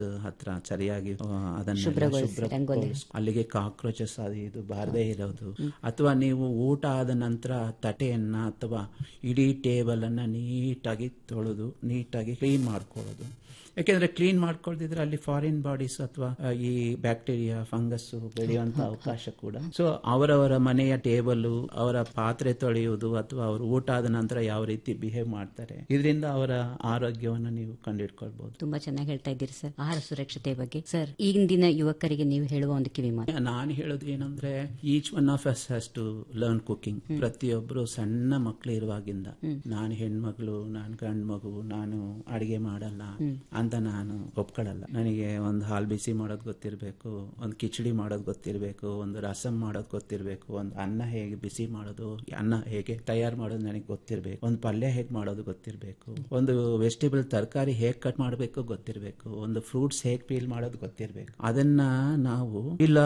ಹತ್ರ ಸರಿಯಾಗಿ ಆ, ಅದನ್ನ ಶುಭ್ರಗೊಳಿಸಿ, ಶುಭ್ರ ರಂಗೋಲಿ. ಅಲ್ಲಿಗೆ ಕಾಕ್ರೋಚಸ್ ಅದು ಇದು ಬಾರದೇ ಇರೋದು ಅಥವಾ ನೀವು ಊಟ ಆದ ನಂತರ ತಟ್ಟೆಯನ್ನ ಅಥವಾ ಇಡೀ ಟೇಬಲ್ ಅನ್ನ ನೀಟಾಗಿ ತೊಳೆದು ನೀಟಾಗಿ ಕ್ಲೀನ್ ಮಾಡ್ಕೊಳ್ಳೋದು ಯಾಕೆಂದ್ರೆ ಕ್ಲೀನ್ ಮಾಡ್ಕೊಳ್ದಿದ್ರೆ ಅಲ್ಲಿ ಫಾರಿನ್ ಬಾಡೀಸ್ ಅಥವಾ ಆ, ಈ ಬ್ಯಾಕ್ಟೀರಿಯಾ ಫಂಗಸ್ ಬೆಳೆಯುವಂತ ಅವಕಾಶ ಕೂಡ ಸೊ ಅವರವರ ಮನೆಯ ಟೇಬಲ್ ಅವರ ಪಾತ್ರೆ ತೊಳೆಯುವುದು ಅಥವಾ ಅವರು ಊಟ ಆದ ನಂತರ ಯಾವ ರೀತಿ ಬಿಹೇವ್ ಮಾಡ್ತಾರೆ ಇದರಿಂದ ಅವರ ಆರೋಗ್ಯವನ್ನು ನೀವು ಕಂಡಿಡ್ಕೊಳ್ಬಹುದು ತುಂಬಾ ಚೆನ್ನಾಗಿ ಹೇಳ್ತಾ ಇದ್ದೀರಿ ಸರ್ ಆಹಾರ ಸುರಕ್ಷತೆ ಬಗ್ಗೆ ಸರ್ ಈಗಿನ ಯುವಕರಿಗೆ ನೀವು ಹೇಳುವ ಒಂದು ಕಿವಿ ಮಾತು ನಾನು ಹೇಳೋದು ಏನಂದ್ರೆ each one of us has to learn cooking ಪ್ರತಿಯೊಬ್ರು ಸಣ್ಣ ಮಕ್ಳು ಇರುವಾಗಿಂದ ನಾನು ಹೆಣ್ಮಗಳು ನಾನು ಗಂಡ್ ಮಗು ನಾನು ಅಡಿಗೆ ಮಾಡಲ್ಲ ಅಂತ ನಾನು ಒಪ್ಕೊಳ್ಳಲ್ಲ ನನಗೆ ಒಂದು ಹಾಲು ಬಿಸಿ ಮಾಡೋದು ಗೊತ್ತಿರಬೇಕು ಒಂದು ಕಿಚಡಿ ಮಾಡೋದು ಗೊತ್ತಿರಬೇಕು ಒಂದು ರಸಂ ಮಾಡೋದು ಗೊತ್ತಿರಬೇಕು ಒಂದು ಅನ್ನ ಹೇಗೆ ಬಿಸಿ ಮಾಡೋದು ಅನ್ನ ಹೇಗೆ ತಯಾರು ಮಾಡೋದು ನನಗೆ ಗೊತ್ತಿರಬೇಕು ಒಂದು ಪಲ್ಯ ಹೇಗೆ ಮಾಡೋದು ಗೊತ್ತಿರಬೇಕು ಒಂದು ವೆಜಿಟೇಬಲ್ ತರಕಾರಿ ಹೇಗೆ ಕಟ್ ಮಾಡಬೇಕು ಗೊತ್ತಿರಬೇಕು ಒಂದು ಫ್ರೂಟ್ಸ್ ಹೇಗೆ ಪೀಲ್ ಮಾಡೋದು ಗೊತ್ತಿರಬೇಕು ಅದನ್ನ ನಾವು ಇಲ್ಲ